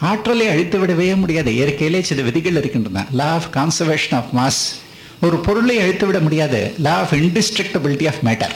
ஆற்றலை அழித்து விடவே முடியாது இயற்கையிலே சில விதிகள் இருக்கின்றன law of conservation of mass ஒரு பொருளை அழித்து விட முடியாது law of indestructibility of matter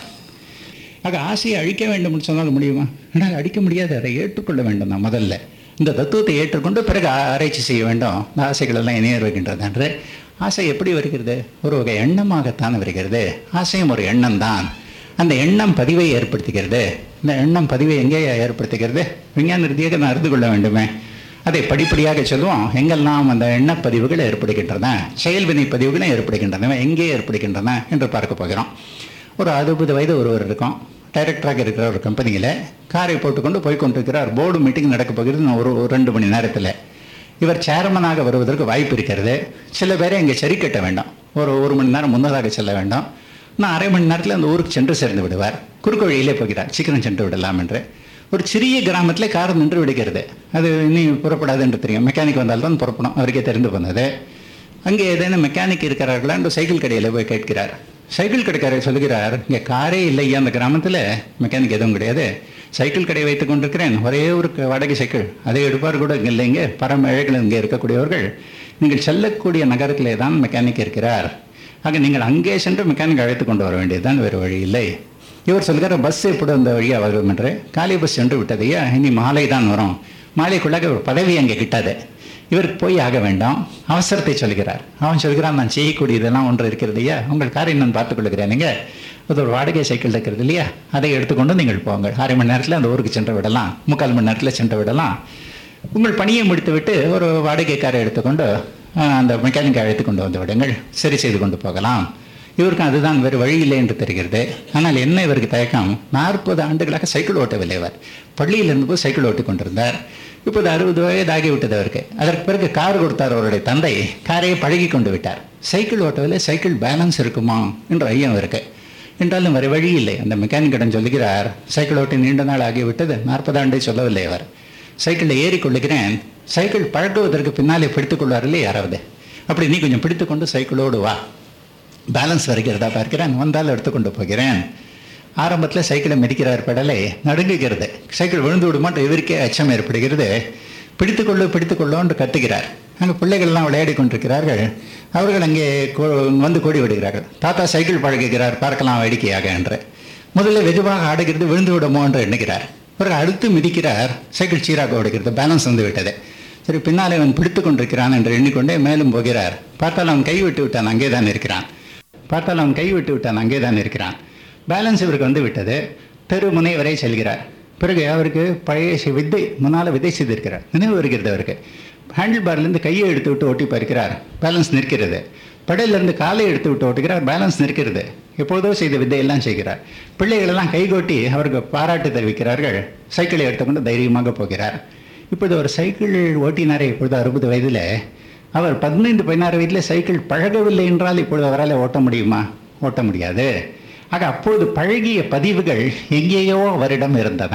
ஆக ஆசையை அழிக்க வேண்டும்னு சொன்னால் முடியுமா ஆனால் அழிக்க முடியாது அதை ஏற்றுக்கொள்ள வேண்டும் நான் முதல்ல இந்த தத்துவத்தை ஏற்றுக்கொண்டு பிறகு ஆராய்ச்சி செய்ய வேண்டும் இந்த ஆசைகள் எல்லாம் இணைய வருகின்றது என்று ஆசை எப்படி வருகிறது ஒரு வகை எண்ணமாகத்தான் வருகிறது ஆசையும் ஒரு எண்ணம் தான் அந்த எண்ணம் பதிவை ஏற்படுத்துகிறது இந்த எண்ணம் பதிவை எங்கே ஏற்படுத்துகிறது விஞ்ஞான ரீதியாக நான் அறிந்து கொள்ள வேண்டுமே அதை படிப்படியாக சொல்லுவோம் எங்கெல்லாம் அந்த எண்ணப்பதிவுகள் ஏற்படுகின்றன செயல்வினை பதிவுகளும் ஏற்படுகின்றன எங்கே ஏற்படுகின்றன என்று பார்க்க போகிறோம் ஒரு அறுபது வயது ஒருவர் இருக்கும் டைரக்டராக இருக்கிற ஒரு கம்பெனியில் காரை போட்டுக்கொண்டு போய் கொண்டிருக்கிறார் போர்டு மீட்டிங் நடக்க போகிறது இன்னும் ஒரு ஒரு ரெண்டு மணி நேரத்தில் இவர் சேர்மனாக வருவதற்கு வாய்ப்பு இருக்கிறது சில பேரை இங்கே சரி கட்ட வேண்டாம் ஒரு ஒரு மணி நேரம் முன்னதாக செல்ல வேண்டாம் நான் அரை மணி நேரத்தில் அந்த ஊருக்கு சென்று சேர்ந்து விடுவார் குறுக்கு வழியிலே போகிறார் சீக்கிரம் சென்று விடலாம் என்று ஒரு சிறிய கிராமத்தில் கார் நின்று விடுகிறது அது இனி புறப்படாது என்று தெரியும் மெக்கானிக் வந்தால்தான் புறப்படும் அவருக்கே தெரிந்து போனது அங்கே ஏதேனும் மெக்கானிக் இருக்கிறார்களா என்று சைக்கிள் கடையில் போய் கேட்கிறார் சைக்கிள் கடைக்காரர் சொல்லுகிறார் இங்கே காரே இல்லையா அந்த கிராமத்தில் மெக்கானிக் எதுவும் கிடையாது சைக்கிள் கடை வைத்துக் கொண்டிருக்கிறேன் ஒரே ஒரு க- வாடகை சைக்கிள் அதை எடுப்பார் கூட இங்கே இல்லைங்க பரம ஏழைகள் இங்கே இருக்கக்கூடியவர்கள் நீங்கள் செல்லக்கூடிய நகரத்திலே தான் மெக்கானிக் இருக்கிறார் ஆக நீங்கள் அங்கே சென்று மெக்கானிக் அழைத்து கொண்டு வர வேண்டியதுதான் வேறு வழி இல்லை இவர் சொல்கிறார் பஸ் எப்படி அந்த வழியாக வரும் என்று காலை பஸ் சென்று விட்டதையா இனி மாலை தான் வரும் மாலைக்குள்ளாக ஒரு பதவி அங்கே கிட்டாது இவருக்கு போய் ஆக வேண்டாம் அவசரத்தை சொல்கிறார் அவன் சொல்கிறான் நான் செய்யக்கூடியதெல்லாம் ஒன்று இருக்கிறது இல்லையா உங்கள் காரை நான் பார்த்துக் கொள்கிறேன் நீங்கள் அது ஒரு வாடகை சைக்கிள் இருக்கிறது இல்லையா அதை எடுத்துக்கொண்டு நீங்கள் போங்கள் அரை மணி நேரத்தில் அந்த ஊருக்கு சென்று விடலாம் முக்கால் மணி நேரத்தில் சென்று விடலாம் உங்கள் பணியை முடித்துவிட்டு ஒரு வாடகை காரை எடுத்துக்கொண்டு அஹ், அந்த மெக்கானிக்கை அழைத்து கொண்டு வந்து விடுங்கள் சரி செய்து கொண்டு போகலாம் இவருக்கும் அதுதான் வேறு வழி இல்லை என்று தெரிகிறது ஆனால் என்ன இவருக்கு தயக்கம் நாற்பது ஆண்டுகளாக சைக்கிள் ஓட்டவில்லை அவர் பள்ளியில் இருந்தபோது சைக்கிள் ஓட்டி கொண்டிருந்தார் இப்போது அறுபது வயது ஆகிவிட்டது அவருக்கு அதற்கு பிறகு கார் கொடுத்தார் அவருடைய தந்தை காரையை பழகி கொண்டு விட்டார் சைக்கிள் ஓட்டவில்லை சைக்கிள் பேலன்ஸ் இருக்குமா என்ற ஐயம் இருக்கு என்றாலும் வேறு வழி இல்லை அந்த மெக்கானிக்கிடம் சொல்லுகிறார் சைக்கிள் ஓட்டி நீண்ட நாள் ஆகிவிட்டது நாற்பது ஆண்டை சொல்லவில்லை அவர் சைக்கிளில் ஏறி கொள்ளுகிறேன் சைக்கிள் பழகுவதற்கு பின்னாலே பிடித்துக் கொள்வார்களே யாராவது அப்படி நீ கொஞ்சம் பிடித்துக்கொண்டு சைக்கிளோடு வா பேலன்ஸ் வருகிறதா பார்க்கிறேன் வந்தால் எடுத்துக்கொண்டு போகிறேன் ஆரம்பத்தில் சைக்கிளை மிதிக்கிறார் பெடலை நடுங்குகிறது சைக்கிள் விழுந்து விடுமாட்டு இவருக்கே அச்சம் ஏற்படுகிறது பிடித்துக்கொள்ளு பிடித்துக்கொள்ளுன்னு கத்துகிறார் அங்கே பிள்ளைகள்லாம் விளையாடி கொண்டிருக்கிறார்கள் அவர்கள் அங்கே கொ- வந்து கூடி விடுகிறார்கள் தாத்தா சைக்கிள் பழகுகிறார் பார்க்கலாம் வேடிக்கையாக என்று முதல்ல வெகுவாக ஆடுகிறது விழுந்து விடுமோ என்று எண்ணுகிறார் பிறகு அடுத்து மிதிக்கிறார் சைக்கிள் சீராக ஓடுகிறது பேலன்ஸ் வந்து விட்டது சரி பின்னாலே அவன் பிடித்து கொண்டிருக்கிறான் என்று எண்ணிக்கொண்டே மேலும் போகிறார் பார்த்தால் அவன் கை விட்டு விட்டான் அங்கே தான் இருக்கிறான் பார்த்தால் அவன் கை விட்டு விட்டான் அங்கே தான் இருக்கிறான் பேலன்ஸ் இவருக்கு வந்து விட்டது தெரு முனை வரை செல்கிறார் பிறகு அவருக்கு பழைய சி- வித்தை முன்னால் விதை செய்திருக்கிறார் நினைவு வருகிறது அவருக்கு ஹேண்டில் பார்லேருந்து கையை எடுத்து விட்டு ஓட்டி பார்க்கிறார் பேலன்ஸ் நிற்கிறது படையிலிருந்து காலை எடுத்து விட்டு ஓட்டுகிறார் பேலன்ஸ் நிற்கிறது எப்பொழுதோ செய்த வித்தையெல்லாம் செய்கிறார் பிள்ளைகள் எல்லாம் கைகோட்டி அவருக்கு பாராட்டு தெரிவிக்கிறார்கள் சைக்கிளை எடுத்துக்கொண்டு தைரியமாக போகிறார் இப்பொழுது ஒரு சைக்கிள் ஓட்டினாரே இப்பொழுது அறுபது வயதில் அவர் பதினைந்து பதினாறு வயதில் சைக்கிள் பழகவில்லை என்றால் இப்பொழுது அவரால் ஓட்ட முடியுமா ஓட்ட முடியாது ஆக அப்பொழுது பழகிய பதிவுகள் எங்கேயோ அவரிடம் இருந்தன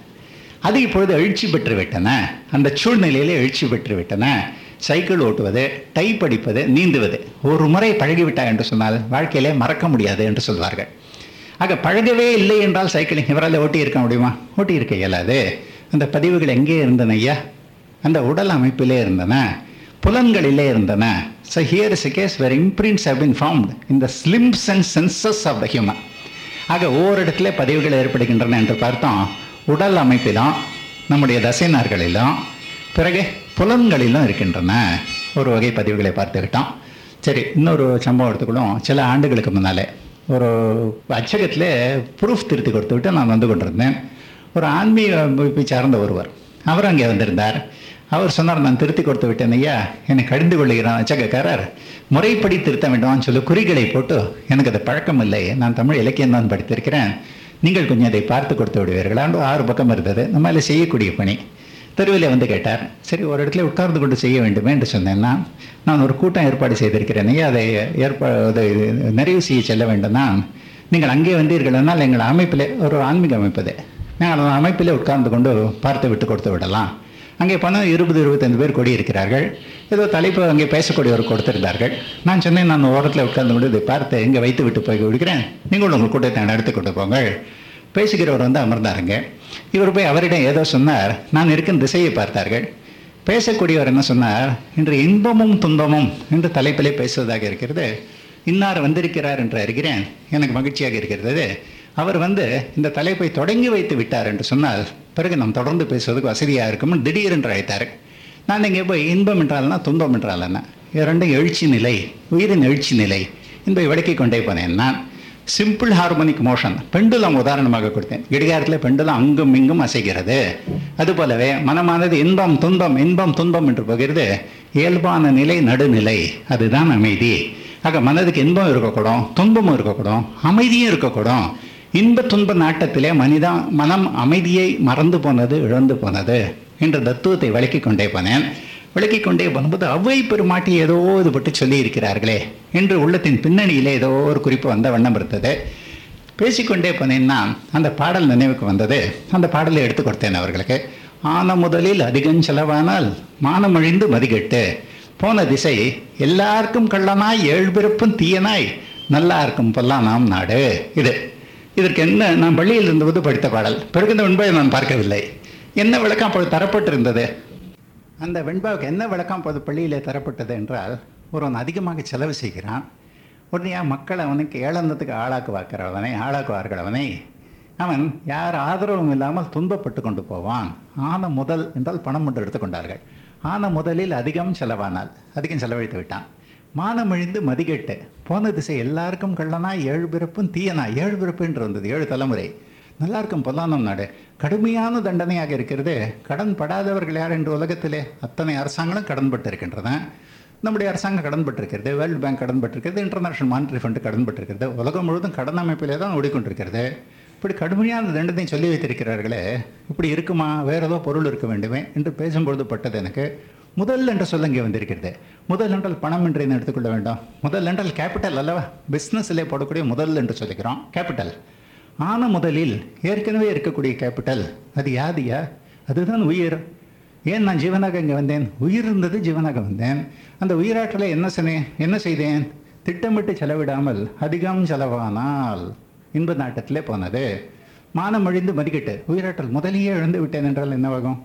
அது இப்பொழுது எழுச்சி பெற்று விட்டன அந்த சூழ்நிலையிலே எழுச்சி பெற்று விட்டன சைக்கிள் ஓட்டுவது டைப் அடிப்பது நீந்துவது ஒரு முறை பழகிவிட்டார் என்று சொன்னால் வாழ்க்கையிலே மறக்க முடியாது என்று சொல்வார்கள் ஆக பழகவே இல்லை என்றால் சைக்கிளிங் இவரால் ஓட்டி இருக்க முடியுமா ஓட்டி இருக்க இயலாது அந்த பதிவுகள் எங்கே இருந்தன ஐயா அந்த உடல் அமைப்பிலே இருந்தன புலன்களிலே இருந்தன so here is case where imprints have been formed in the slims and senses of the human ஆக ஓரிடத்துல பதிவுகள் ஏற்படுகின்றன என்று பார்த்தோம் உடல் அமைப்பிலும் நம்முடைய தசைநார்களிலும் பிறகு புலன்களிலும் இருக்கின்றன ஒரு வகை பதிவுகளை பார்த்துக்கிட்டோம் சரி இன்னொரு சம்பவம் எடுத்துக்கணும் சில ஆண்டுகளுக்கு முன்னாலே ஒரு அச்சகத்தில் ப்ரூஃப் திருத்தி கொடுத்து விட்டு நான் வந்து கொண்டிருந்தேன் ஒரு ஆன்மீக அமைப்பை சார்ந்த ஒருவர் அவர் அங்கே வந்திருந்தார் அவர் சொன்னார் நான் திருத்தி கொடுத்து விட்டேன் ஐயா என்னை கடிந்து கொள்ளுகிறான் அச்சகக்காரர் முறைப்படி திருத்த வேண்டும்னு சொல்லி குறிகளை போட்டு எனக்கு அது பழக்கம் இல்லை நான் தமிழ் இலக்கியம் தான் படித்திருக்கிறேன் நீங்கள் கொஞ்சம் அதை பார்த்து கொடுத்து விடுவீர்களான்னு ஆறு பக்கம் இருந்தது நம்ம அதில் செய்யக்கூடிய பணி தெருவில் வந்து கேட்டார் சரி ஒரு இடத்துல உட்கார்ந்து கொண்டு செய்ய வேண்டுமே என்று சொன்னேன்னா நான் ஒரு கூட்டம் ஏற்பாடு செய்திருக்கிறேன் ஐயா அதை ஏற்பா அதை நிறைவு செய்ய செல்ல வேண்டும்னா நீங்கள் அங்கே வந்தீர்கள் என்றால் எங்கள் அமைப்பிலே ஒரு ஆன்மீக அமைப்பது நாங்கள் அந்த அமைப்பிலே உட்கார்ந்து கொண்டு பார்த்து விட்டு கொடுத்து விடலாம் அங்கே போனால் இருபது இருபத்தைந்து பேர் கொடி இருக்கிறார்கள் ஏதோ தலைப்பு அங்கே பேசக்கூடியவர் கொடுத்திருந்தார்கள் நான் சொன்னேன் நான் ஓரத்தில் உட்கார்ந்து கொண்டு இதை பார்த்து இங்கே வைத்து விட்டு போய் விடுகிறேன் நீங்கள் உங்கள் கூட்டத்தை நடத்தி கொண்டு போங்கள் பேசுகிறவர் வந்து அமர்ந்தாருங்க இவர் போய் அவரிடம் ஏதோ சொன்னார் நான் இருக்கும் திசையை பார்த்தார்கள் பேசக்கூடியவர் என்ன சொன்னார் இன்று இன்பமும் துன்பமும் என்று தலைப்பிலே பேசுவதாக இருக்கிறது இன்னார் வந்திருக்கிறார் என்று அறிகிறேன் எனக்கு மகிழ்ச்சியாக இருக்கிறது அவர் வந்து இந்த தலைப்பை தொடங்கி வைத்து விட்டார் என்று சொன்னால் பிறகு நாம் தொடர்ந்து பேசுவதற்கு வசதியாக இருக்கும் திடீரென்று அழைத்தார் நான் இங்கே போய் இன்பம் என்றால்னா துன்பம் என்றால் என்ன இரண்டும் எழுச்சி நிலை உயிரின் எழுச்சி நிலை என்பதை விளக்கிக் கொண்டே போனேன் நான் சிம்பிள் ஹார்மோனிக் மோஷன் பெண்டுலம் உதாரணமாக கொடுத்தேன் இடிகாரத்தில் பெண்டுலம் அங்கும் இங்கும் அசைகிறது அதுபோலவே மனமானது இன்பம் துன்பம் இன்பம் துன்பம் என்று போகிறது இயல்பான நிலை நடுநிலை அதுதான் அமைதி ஆக மனதுக்கு இன்பம் இருக்கக்கூடும் துன்பமும் இருக்கக்கூடும் அமைதியும் இருக்கக்கூடும் இன்ப துன்ப நாட்டத்திலே மனிதா மனம் அமைதியை மறந்து போனது இழந்து போனது என்ற தத்துவத்தை விளக்கிக் கொண்டே போனேன் விளக்கிக் கொண்டே போகும்போது அவ்வை பெருமாட்டி ஏதோ இது பட்டு சொல்லி இருக்கிறார்களே என்று உள்ளத்தின் பின்னணியிலே ஏதோ ஒரு குறிப்பு வந்த வண்ணம் இருந்தது பேசிக்கொண்டே போனேன்னா அந்த பாடல் நினைவுக்கு வந்தது அந்த பாடலை எடுத்து கொடுத்தேன் அவர்களுக்கு ஆன முதலில் அதிகம் செலவானால் மானமழிந்து மதிகெட்டு போன திசை எல்லாருக்கும் கள்ளனாய் ஏழ்பிறப்பும் தீயனாய் நல்லா இருக்கும் பொல்லாம் நாம் நாடு இது இதற்கு என்ன நான் பள்ளியில் இருந்தபோது படித்த பாடல் பிறகு இந்த வெண்பாவை நான் பார்க்கவில்லை என்ன விளக்கம் அப்போது தரப்பட்டிருந்தது அந்த வெண்பாவுக்கு என்ன விளக்கம் அப்போது பள்ளியிலே தரப்பட்டது என்றால் ஒருவன் அதிகமாக செலவு செய்கிறான் உடனே மக்கள் அவனுக்கு ஏளனத்துக்கு ஆளாக்குவாக்கிறவனை ஆளாக்குவார்கள் அவனை அவன் யார் ஆதரவும் இல்லாமல் துன்பப்பட்டு கொண்டு போவான் ஆன முதல் என்றால் பணம் ஒன்று எடுத்துக்கொண்டார்கள் ஆன முதலில் அதிகம் செலவானால் அதிகம் செலவழித்து விட்டான் மானமழிந்து மதிகெட்டு போன திசை எல்லாருக்கும் கள்ளனா ஏழு பிறப்பும் தீயனா ஏழு பிறப்பு என்று வந்தது ஏழு தலைமுறை நல்லா இருக்கும் பொல்லானம் நாடு கடுமையான தண்டனையாக இருக்கிறது கடன் படாதவர்கள் யார் என்று உலகத்திலே அத்தனை அரசாங்கங்களும் கடன்பட்டு இருக்கின்றன நம்முடைய அரசாங்கம் கடன்பட்டிருக்கிறது வேர்ல்டு பேங்க் கடன்பட்டிருக்கிறது இன்டர்நேஷனல் மானிட்டரி ஃபண்டு கடன்பட்டிருக்கிறது உலகம் முழுவதும் கடன் அமைப்பிலே தான் ஓடிக்கொண்டிருக்கிறது இப்படி கடுமையான தண்டனை சொல்லி வைத்திருக்கிறார்களே இப்படி இருக்குமா வேற ஏதோ பொருள் இருக்க வேண்டுமே என்று பேசும்பொழுது பட்டது எனக்கு முதல் என்ற சொல்ல இங்கே வந்திருக்கிறது முதல் என்றால் பணம் என்று என்ன எடுத்துக்கொள்ள வேண்டும் முதல் என்றால் கேபிட்டல் அல்லவா பிஸ்னஸிலே போடக்கூடிய முதல் என்று சொல்லிக்கிறோம் கேபிட்டல் ஆன முதலில் ஏற்கனவே இருக்கக்கூடிய கேபிட்டல் அது யாதியா அதுதான் உயிர் ஏன் நான் ஜீவனாக இங்கே வந்தேன் உயிர் இருந்தது ஜீவனாக வந்தேன் அந்த உயிராற்றலை என்ன சொன்னேன் என்ன செய்தேன் திட்டமிட்டு செலவிடாமல் அதிகம் செலவானால் இன்ப நாட்டத்திலே போனது மானம் அழிந்து மதிக்கட்டு உயிராற்றல் முதலியே இழந்து விட்டேன் என்றால் என்னவாகும்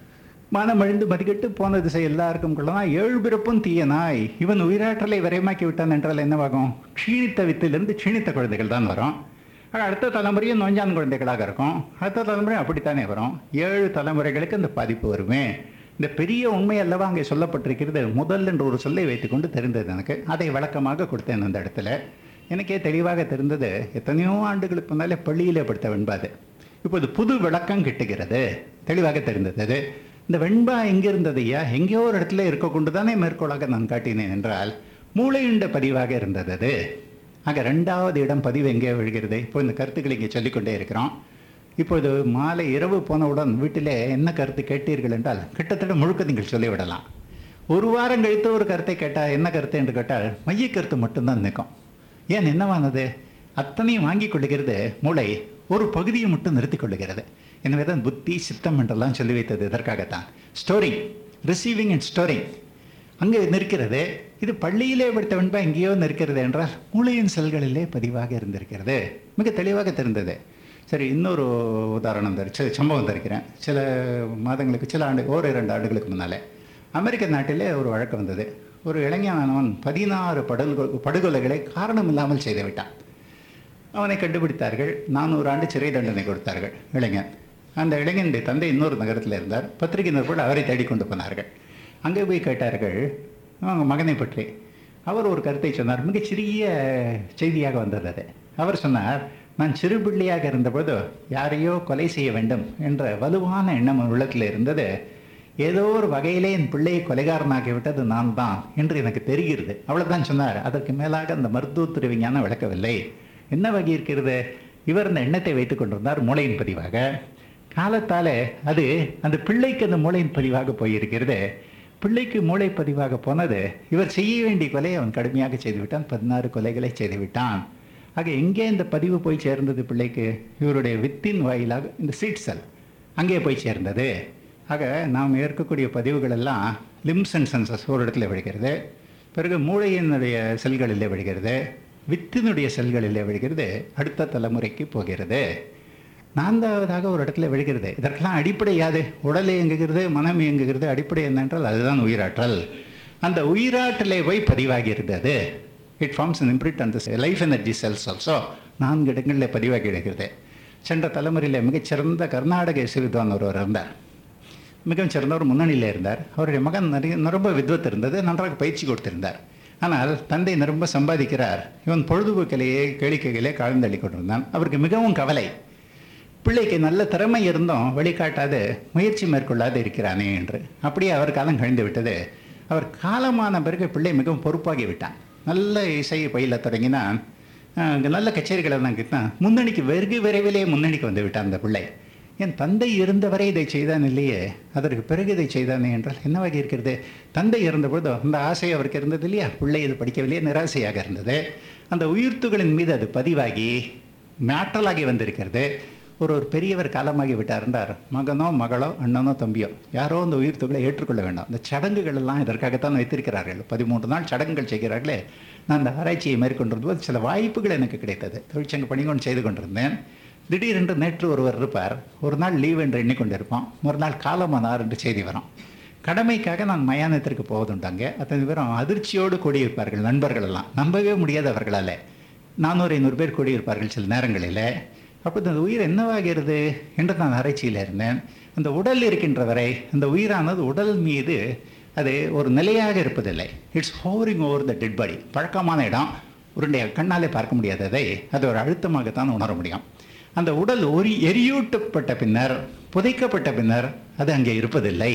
மானம் அழிந்து மதிக்கட்டு போன திசை எல்லாருக்கும் கொள்ளலாம் ஏழு பிறப்பும் தீயனாய் இவன் உயிராற்றலை விரைமாக்கி விட்டான் என்றால் என்னவாகும் க்ஷீணித்த வித்திலிருந்து க்ஷீணித்த குழந்தைகள் தான் வரும் ஆக அடுத்த தலைமுறையும் நோஞ்சான் குழந்தைகளாக இருக்கும் அடுத்த தலைமுறை அப்படித்தானே வரும் ஏழு தலைமுறைகளுக்கு இந்த பாதிப்பு வருமே இந்த பெரிய உண்மை அல்லவா அங்கே சொல்லப்பட்டிருக்கிறது முதல் என்று ஒரு சொல்லை வைத்துக்கொண்டு தெரிந்தது எனக்கு அதை விளக்கமாக கொடுத்தேன் அந்த இடத்துல எனக்கே தெளிவாக தெரிந்தது எத்தனையோ ஆண்டுகளுக்கு முன்னாலே பள்ளியிலே படித்த வெண்பாது இப்போது புது விளக்கம் கிட்டுகிறது தெளிவாக தெரிந்தது அது. இந்த வெண்பா எங்கே இருந்தது ஐயா எங்கேயோ ஒரு இடத்துல இருக்க கொண்டு தானே மேற்கோளாக நான் காட்டினேன் என்றால் மூளையுண்ட பதிவாக இருந்தது அது ஆக ரெண்டாவது இடம் பதிவு எங்கே விழுகிறது இப்போ இந்த கருத்துக்களை இங்கே சொல்லிக்கொண்டே இருக்கிறோம் இப்பொழுது மாலை இரவு போனவுடன் வீட்டிலே என்ன கருத்து கேட்டீர்கள் என்றால் கிட்டத்தட்ட முழுக்க நீங்கள் சொல்லிவிடலாம் ஒரு வாரம் கழித்து ஒரு கருத்தை கேட்டால் என்ன கருத்து என்று கேட்டால் மைய கருத்து மட்டும்தான் நிற்கும் ஏன் என்னவானது அத்தனையும் வாங்கி கொள்ளுகிறது மூளை ஒரு பகுதியை மட்டும் நிறுத்தி கொள்ளுகிறது எனவே தான் புத்தி சித்தம் என்றெல்லாம் சொல்லி வைத்தது இதற்காகத்தான் ஸ்டோரிங் ரிசீவிங் அண்ட் ஸ்டோரிங் அங்கே நிற்கிறது இது பள்ளியிலே படித்த வெண்பா எங்கேயோ நிற்கிறது என்றால் மூளையின் செல்களிலே பதிவாக இருந்திருக்கிறது மிக தெளிவாக தெரிந்தது சரி இன்னொரு உதாரணம் தரு சில சம்பவம் தருக்கிறேன் சில மாதங்களுக்கு சில ஆண்டு ஓர் இரண்டு ஆண்டுகளுக்கு முன்னாலே அமெரிக்க நாட்டிலே ஒரு வழக்கு வந்தது ஒரு இளைஞனவன் பதினாறு படுகொ படுகொலைகளை காரணம் இல்லாமல் செய்து விட்டான் அவனை கண்டுபிடித்தார்கள் நானூறு ஆண்டு சிறை தண்டனை கொடுத்தார்கள் இளைஞன் அந்த இளைஞனுடைய தந்தை இன்னொரு நகரத்தில் இருந்தார் பத்திரிகை நிருபர்கள் அவரை தேடிக்கொண்டு போனார்கள் அங்கே போய் கேட்டார்கள் அவங்க மகனை பற்றி அவர் ஒரு கருத்தை சொன்னார் மிகச் சிறிய செய்தியாக வந்தது அது அவர் சொன்னார் நான் சிறு பிள்ளையாக இருந்தபோது யாரையோ கொலை செய்ய வேண்டும் என்ற வலுவான எண்ணம் என் உள்ளத்தில் இருந்தது ஏதோ ஒரு வகையிலே என் பிள்ளையை கொலைகாரனாகி விட்டது நான் தான் என்று எனக்கு தெரிகிறது அவ்வளவுதான் சொன்னார் அதற்கு மேலாக அந்த மருத்துவத்துறை விஞ்ஞானம் விளக்கவில்லை என்ன வகை இருக்கிறது இவர் அந்த எண்ணத்தை வைத்துக் கொண்டிருந்தார் மூளையின் பதிவாக காலத்தாலே அது அந்த பிள்ளைக்கு அந்த மூளையின் பதிவாக போயிருக்கிறது பிள்ளைக்கு மூளை பதிவாக போனது இவர் செய்ய வேண்டிய கொலையை அவன் கடுமையாக செய்துவிட்டான் பதினாறு கொலைகளை செய்துவிட்டான் ஆக எங்கே இந்த பதிவு போய் சேர்ந்தது பிள்ளைக்கு இவருடைய வித்தின் வாயிலாக இந்த சீட் செல் அங்கே போய் சேர்ந்தது ஆக நாம் ஏற்கக்கூடிய பதிவுகள் எல்லாம் லிம்ஸ் அண்ட் சென்சஸ் ஒரு இடத்துல விழுகிறது பிறகு மூளையினுடைய செல்களிலே விழுகிறது வித்தினுடைய செல்களிலே விழுகிறது அடுத்த தலைமுறைக்கு போகிறது நான்காவதாக ஒரு இடத்துல விழுகிறது இதற்கெல்லாம் அடிப்படை யாது உடல் இயங்குகிறது மனம் இயங்குகிறது அடிப்படை என்னென்றால் அதுதான் உயிராற்றல் அந்த உயிராற்றலை போய் பதிவாகி இருந்தது it forms an imprint on the life energy cells also நான்கு இடங்களில் பதிவாகி இருக்கிறது சென்ற தலைமுறையில் மிகச்சிறந்த கர்நாடக இசை வித்வான் ஒருவர் இருந்தார் மிகவும் சிறந்தவர் முன்னணியில் இருந்தார் அவருடைய மகன் நிறைய நிரம்ப வித்வத் இருந்தது நன்றாக பயிற்சி கொடுத்திருந்தார் ஆனால் தந்தை நிரம்ப சம்பாதிக்கிறார் இவன் பொழுதுபோக்கிலேயே கேளிக்கைகளே காழ்ந்தள்ளி கொண்டிருந்தான் அவருக்கு மிகவும் கவலை பிள்ளைக்கு நல்ல திறமை இருந்தும் வெளிக்காட்டாது முயற்சி மேற்கொள்ளாது இருக்கிறானே என்று அப்படியே அவர் காலம் கழிந்து விட்டது அவர் காலமான பிறகு பிள்ளை மிகவும் பொறுப்பாகி விட்டான் நல்ல இசையை பயில தொடங்கினான் அஹ், நல்ல கச்சேரிகளை தான் கிட்டான் முன்னணிக்கு வெகு விரைவிலே முன்னணிக்கு வந்து விட்டான் அந்த பிள்ளை என் தந்தை இருந்தவரை இதை செய்தான் இல்லையே அதற்கு பிறகு இதை செய்தானே என்றால் என்னவாக இருக்கிறது தந்தை இருந்தபொழுது அந்த ஆசை அவருக்கு இருந்தது இல்லையா பிள்ளை இது படிக்கவில்லையே நிராசையாக இருந்தது அந்த உயிர்த்துகளின் மீது அது பதிவாகி மாற்றலாகி வந்திருக்கிறது ஒரு ஒரு பெரியவர் காலமாகி விட்டார் என்றார் மகனோ மகளோ அண்ணனோ தம்பியோ யாரோ அந்த உயிர் துகளை ஏற்றுக்கொள்ள வேண்டாம் இந்த சடங்குகள் எல்லாம் இதற்காகத்தான் வைத்திருக்கிறார்கள் பதிமூன்று நாள் சடங்குகள் செய்கிறார்களே நான் அந்த ஆராய்ச்சியை மேற்கொண்டிருந்தபோது சில வாய்ப்புகள் எனக்கு கிடைத்தது தொழிற்சங்க பணிகொண்டு செய்து கொண்டிருந்தேன் திடீரென்று நேற்று ஒருவர் இருப்பார் ஒரு நாள் லீவ் என்று எண்ணிக்கொண்டிருப்போம் ஒரு நாள் காலமானார் என்று செய்தி வரும் கடமைக்காக நான் மயானத்திற்கு போவதுண்டாங்க அத்தனை பேரும் அதிர்ச்சியோடு கூடியிருப்பார்கள் நண்பர்கள் எல்லாம் நம்பவே முடியாது அவர்களால் நானூறு ஐநூறு பேர் கூடியிருப்பார்கள் சில நேரங்களில் அப்போ அந்த உயிர் என்னவாகிறது என்று நான் ஆராய்ச்சியில் இருந்தேன் அந்த உடல் இருக்கின்ற வரை அந்த உயிரானது உடல் மீது அது ஒரு நிலையாக இருப்பதில்லை it's hovering over the dead body பழக்கமான இடம் உருண்டைய கண்ணாலே பார்க்க முடியாததை அது ஒரு அழுத்தமாகத்தான் உணர முடியும் அந்த உடல் ஒரி எரியூட்டப்பட்ட பின்னர் புதைக்கப்பட்ட பின்னர் அது அங்கே இருப்பதில்லை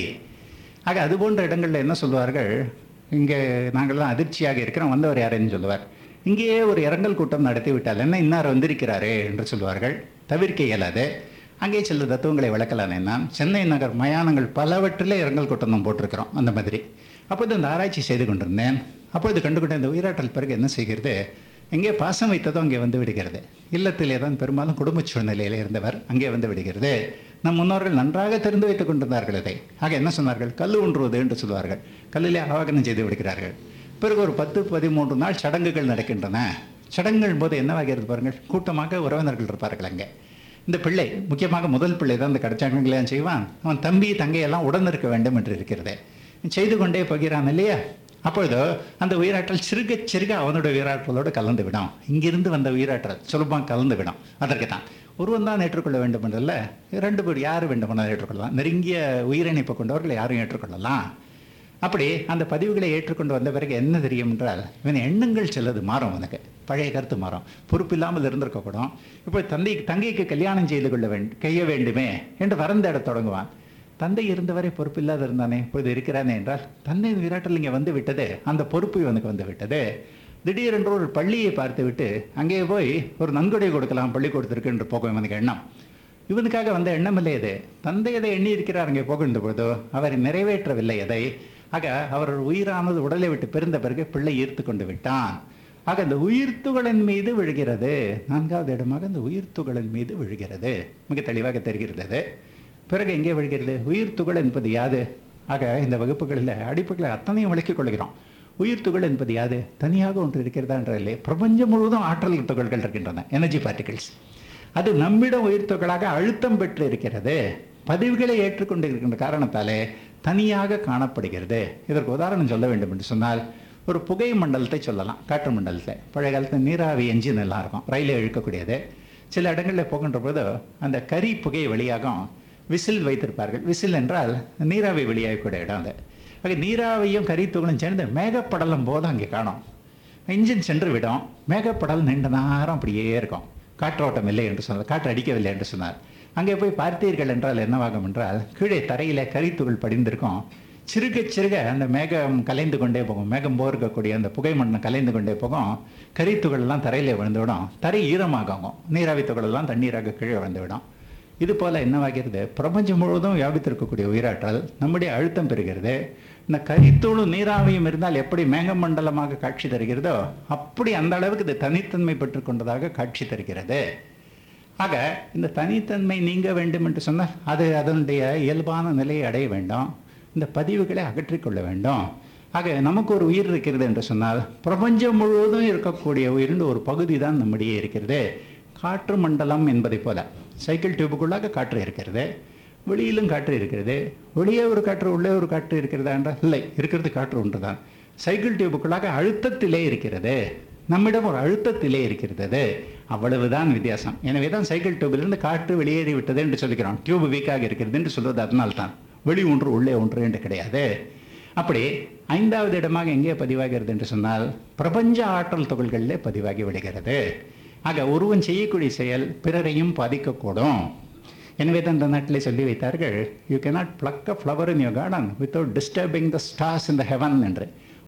ஆக அது போன்ற இடங்களில் என்ன சொல்லுவார்கள் இங்கே நாங்கள்லாம் அதிர்ச்சியாக இருக்கிறோம் வந்தவர் யாருன்னு சொல்லுவார் இங்கேயே ஒரு இரங்கல் கூட்டம் நடத்தி விட்டால் என்ன இன்னார் வந்திருக்கிறாரே என்று சொல்வார்கள் தவிர்க்க இயலாது அங்கே சில தத்துவங்களை விளக்கலாம் என்ன சென்னை நகர் மயானங்கள் பலவற்றிலே இரங்கல் கூட்டம் நாம் போட்டிருக்கிறோம் அந்த மாதிரி அப்போது இந்த ஆராய்ச்சி செய்து கொண்டிருந்தேன் அப்போது கண்டுகொண்ட இந்த உயிராற்றல் பிறகு என்ன செய்கிறது எங்கே பாசம் வைத்ததோ அங்கே வந்து விடுகிறது இல்லத்திலே தான் பெரும்பாலும் குடும்ப சூழ்நிலையில் இருந்தவர் அங்கே வந்து விடுகிறது நம் முன்னோர்கள் நன்றாக தெரிந்து வைத்துக் கொண்டிருந்தார்கள் இதை ஆக என்ன சொன்னார்கள் கல் ஊன்றுவது என்று சொல்வார்கள் கல்லிலே ஆவாகனம் செய்து விடுகிறார்கள் பிறகு ஒரு பத்து பதிமூன்று நாள் சடங்குகள் நடக்கின்றன சடங்குகள் போது என்னவாகிறது பாருங்கள் கூட்டமாக உறவினர்கள் இருப்பார்கள் அங்கே இந்த பிள்ளை முக்கியமாக முதல் பிள்ளை தான் இந்த கடைச்சாங்கங்களையும் செய்வான் அவன் தம்பி தங்கையெல்லாம் உடன் இருக்க வேண்டும் என்று இருக்கிறது செய்து கொண்டே போகிறான் இல்லையா அப்பொழுது அந்த உயிராற்றல் சிறுக சிறுக அவனுடைய உயிராற்றலோடு கலந்து விடும் இங்கிருந்து வந்த உயிராற்றல் சுலபமாக கலந்து விடும் அதற்கு தான் ஒருவன் தான் ஏற்றுக்கொள்ள வேண்டும் என்றல்ல ரெண்டு பேர் யார் வேண்டுமானால் ஏற்றுக்கொள்ளலாம் நெருங்கிய உயிரிணைப்பு கொண்டவர்கள் யாரும் ஏற்றுக்கொள்ளலாம் அப்படி அந்த பதிவுகளை ஏற்றுக்கொண்டு வந்த பிறகு என்ன தெரியும் என்றால் இவன் எண்ணங்கள் சிலது மாறும் அவனுக்கு பழைய கருத்து மாறும் பொறுப்பில்லாமல் இருந்திருக்கக்கூடும் இப்போ தந்தை தங்கைக்கு கல்யாணம் செய்து கொள்ள வேண்டும் செய்ய வேண்டுமே என்று வரந்தாட தொடங்குவான் தந்தை இருந்தவரை பொறுப்பில்லாத இருந்தானே இப்போது இருக்கிறானே என்றால் தந்தை விராட்டில் இங்கே வந்து விட்டது அந்த பொறுப்பு இவனுக்கு வந்து விட்டது திடீரென்று ஒரு பள்ளியை பார்த்து விட்டு அங்கே போய் ஒரு நன்கொடை கொடுக்கலாம் பள்ளிக்கூடத்திற்கு என்று போகும் இவனுக்கு எண்ணம் இவனுக்காக வந்த எண்ணம் இல்லை இது தந்தை எதை எண்ணி இருக்கிறார் அங்கே போகின்ற பொழுதோ அவர் நிறைவேற்றவில்லை எதை ஆக அவர் உயிரானது உடலை விட்டு பிறந்த பிறகு பிள்ளை ஈர்த்து கொண்டு விட்டான் ஆக அந்த உயிர்த்துகளின் மீது விழுகிறது நான்காவது இடமாக அந்த உயிர்த்துகளின் மீது விழுகிறது மிக தெளிவாக தெரிகிறது அது. பிறகு எங்கே விழுகிறது உயிர்த்துகள் என்பது யாது ஆக இந்த வகுப்புகளில் அடிப்புகளை அத்தனையும் விளக்கிக் கொள்கிறோம் உயிர்த்துகள் என்பது யாது தனியாக ஒன்று இருக்கிறதா என்ற இல்லை பிரபஞ்சம் முழுவதும் ஆற்றல் துகள்கள் இருக்கின்றன எனர்ஜி பார்ட்டிகிள்ஸ் அது நம்மிடம் உயிர்த்துகளாக அழுத்தம் பெற்று இருக்கிறது பதிவுகளை ஏற்றுக்கொண்டு இருக்கின்ற காரணத்தாலே தனியாக காணப்படுகிறது இதற்கு உதாரணம் சொல்ல வேண்டும் என்று சொன்னால் ஒரு புகை மண்டலத்தை சொல்லலாம் காற்று மண்டலத்தை பழைய காலத்தில் நீராவி என்ஜின் எல்லாம் இருக்கும் ரயிலில் இழுக்கக்கூடியது சில இடங்களில் போகின்ற போது அந்த கரி புகை வெளியாகும் விசில் வைத்திருப்பார்கள் விசில் என்றால் நீராவி வெளியாகக்கூடிய இடம் அது ஆக நீராவியும் கரித்துகளும் சேர்ந்து மேகப்படலம் போது அங்கே காணும் இன்ஜின் சென்று விடும் மேகப்படல் நீண்ட நேரம் அப்படியே இருக்கும் காற்றோட்டம் இல்லை என்று சொன்னார் காற்று அடிக்கவில்லை என்று சொன்னார் அங்கே போய் பார்த்தீர்கள் என்றால் என்னவாகும் என்றால் கீழே தரையில கரித்துகள் படிந்திருக்கும் சிறுக சிறுக அந்த மேகம் கலைந்து கொண்டே போகும் மேகம் போர்க்கக்கூடிய அந்த புகை மண்டலம் கலைந்து கொண்டே போகும் கரித்துகள் எல்லாம் தரையில விழுந்து விடும் தரை ஈரமாகும் நீராவி துகள் எல்லாம் தண்ணீராக கீழே விழுந்து விடும் இது போல என்னவாகிறது பிரபஞ்சம் முழுவதும் வியாபித்திருக்கக்கூடிய உயிராற்றல் நம்முடைய அழுத்தம் பெறுகிறது இந்த கரித்தூளும் நீராவியும் இருந்தால் எப்படி மேகமண்டலமாக காட்சி தருகிறதோ அப்படி அந்த அளவுக்கு இது தனித்தன்மை பெற்றுக் கொண்டதாக காட்சி தருகிறது ஆக இந்த தனித்தன்மை நீங்க வேண்டும் என்று சொன்னால் அது அதனுடைய இயல்பான நிலையை அடைய வேண்டும் இந்த பதிவுகளை அகற்றிக்கொள்ள வேண்டும் ஆக நமக்கு ஒரு உயிர் இருக்கிறது என்று சொன்னால் பிரபஞ்சம் முழுவதும் இருக்கக்கூடிய உயிரின் ஒரு பகுதி தான் நம்மிடையே இருக்கிறது காற்று மண்டலம் என்பதை போல சைக்கிள் டியூபுக்குள்ளாக காற்று இருக்கிறது வெளியிலும் காற்று இருக்கிறது வெளியே ஒரு காற்று உள்ளே ஒரு காற்று இருக்கிறதா என்றால் இல்லை இருக்கிறது காற்று ஒன்று தான் சைக்கிள் டியூபுக்குள்ளாக அழுத்தத்திலே இருக்கிறது நம்மிடம் ஒரு அழுத்தத்திலே இருக்கிறது அவ்வளவுதான் வித்தியாசம் எனவே தான் சைக்கிள் டியூபிலிருந்து காற்று வெளியேறி விட்டது என்று சொல்லிக்கிறோம் டியூப் வீக்காக இருக்கிறது என்று சொல்வது அதனால்தான் வெளி ஒன்று உள்ளே ஒன்று என்று கிடையாது அப்படி ஐந்தாவது இடமாக எங்கே பதிவாகிறது என்று சொன்னால் பிரபஞ்ச ஆற்றல் துகள்களிலே பதிவாகி விடுகிறது ஆக ஒருவன் செய்யக்கூடிய செயல் பிறரையும் பாதிக்கக்கூடும் எனவே தான் இந்த நாட்டிலே சொல்லி வைத்தார்கள் you cannot pluck a flower in your garden without disturbing the stars in the heaven என்று